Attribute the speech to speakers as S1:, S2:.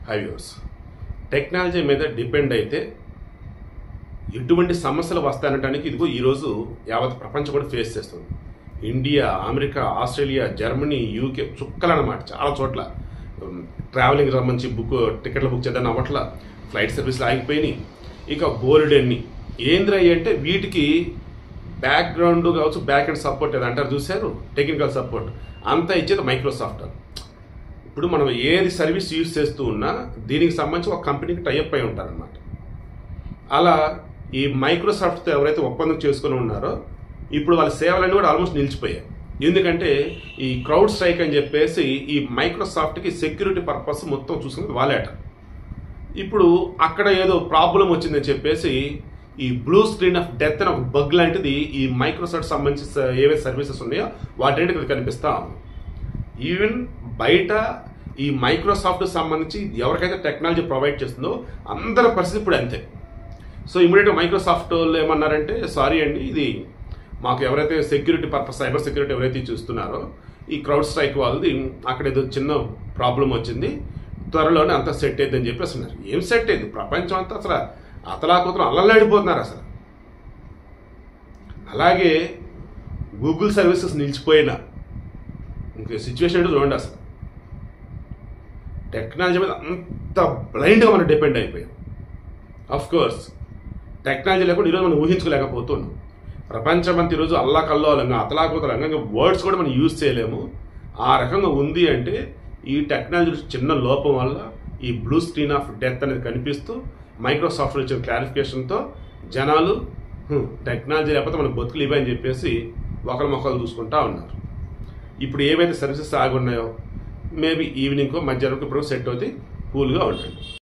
S1: హైవ్యూర్స్ technology మీద depend అయితే ఎటువంటి సమస్యలు వస్తాయనడానికి ఇదిగో ఈరోజు యావత్ ప్రపంచం కూడా ఫేస్ చేస్తుంది India America Australia Germany UK చుక్కలన్నమాట చాలా చోట్ల ట్రావెలింగ్ సంబంధించి బుక్ టికెట్లు బుక్ చేద్దాం అవ్వట్ల ఫ్లైట్ సర్వీసులు ఆగిపోయినాయి ఇక బోర్డెన్ని ఏంద్రా అంటే వీటికి బ్యాక్గ్రౌండ్ కావచ్చు బ్యాక్ అండ్ సపోర్ట్ అది అంటారు చూశారు టెక్నికల్ సపోర్ట్ అంతా ఇచ్చేది మైక్రోసాఫ్ట్ ఇప్పుడు మనం ఏది సర్వీస్ యూజ్ చేస్తూ ఉన్నా దీనికి సంబంధించి ఒక కంపెనీకి టైఅప్ అయి ఉంటారనమాట అలా ఈ మైక్రోసాఫ్ట్తో ఎవరైతే ఒప్పందం చేసుకుని ఉన్నారో ఇప్పుడు వాళ్ళ సేవలన్నీ కూడా ఆల్మోస్ట్ నిలిచిపోయాయి ఎందుకంటే ఈ క్రౌడ్ స్ట్రైక్ అని చెప్పేసి ఈ మైక్రోసాఫ్ట్కి సెక్యూరిటీ పర్పస్ మొత్తం చూసుకున్నది వాళ్ళేట ఇప్పుడు అక్కడ ఏదో ప్రాబ్లం వచ్చిందని చెప్పేసి ఈ బ్లూ స్క్రీన్ ఆఫ్ డెత్ అని ఒక బగ్ లాంటిది ఈ మైక్రోసాఫ్ట్ సంబంధించి స- ఏవైతే సర్వీసెస్ ఉన్నాయో వాటింటికి అది కనిపిస్తా ఉంది ఈవెన్ బయట ఈ మైక్రోసాఫ్ట్ సంబంధించి ఎవరికైతే టెక్నాలజీ ప్రొవైడ్ చేస్తుందో అందరి పరిస్థితి ఇప్పుడు అంతే సో ఇమీడియట్గా మైక్రోసాఫ్ట్ వాళ్ళు ఏమన్నారంటే సారీ అండి ఇది మాకు ఎవరైతే సెక్యూరిటీ పర్పస్ సైబర్ సెక్యూరిటీ ఎవరైతే చూస్తున్నారో ఈ క్రౌడ్ స్ట్రైక్ వాళ్ళది అక్కడ ఏదో చిన్న ప్రాబ్లం వచ్చింది త్వరలోనే అంతా సెట్ అయిందని చెప్పేసి అన్నారు ఏం సెట్ అయింది ప్రపంచం అంతా అసలు అతలాకుతలం అల్లలాడిపోతున్నారు అసలు అలాగే గూగుల్ సర్వీసెస్ నిలిచిపోయిన ఇంక సిచ్యువేషన్ ఏంటో చూడండి అసలు టెక్నాలజీ మీద అంత బ్లైండ్గా మనం డిపెండ్ అయిపోయాం అఫ్ కోర్స్ టెక్నాలజీ లేకుండా ఈరోజు మనం ఊహించుకోలేకపోతున్నాం ప్రపంచం అంతా ఈరోజు అల్లా కల్లోలంగా అతలాకుతలంగా వర్డ్స్ కూడా మనం యూజ్ చేయలేము ఆ రకంగా ఉంది అంటే ఈ టెక్నాలజీ చిన్న లోపం వల్ల ఈ బ్లూ స్క్రీన్ ఆఫ్ డెత్ అనేది కనిపిస్తూ మైక్రోసాఫ్ట్ ఇచ్చిన క్లారిఫికేషన్తో జనాలు "హ్మ్, టెక్నాలజీ లేకపోతే మన బతుకులు ఇవే అని చెప్పేసి ఒకరి మొక్కలు చూసుకుంటా ఉన్నారు ఇప్పుడు ఏవైతే సర్వీసెస్ ఆగి ఉన్నాయో మేబీ ఈవినింగ్కో మధ్యాహ్నంకో ఇప్పుడు సెట్ అవుతాయి కూల్గా ఉంటుంది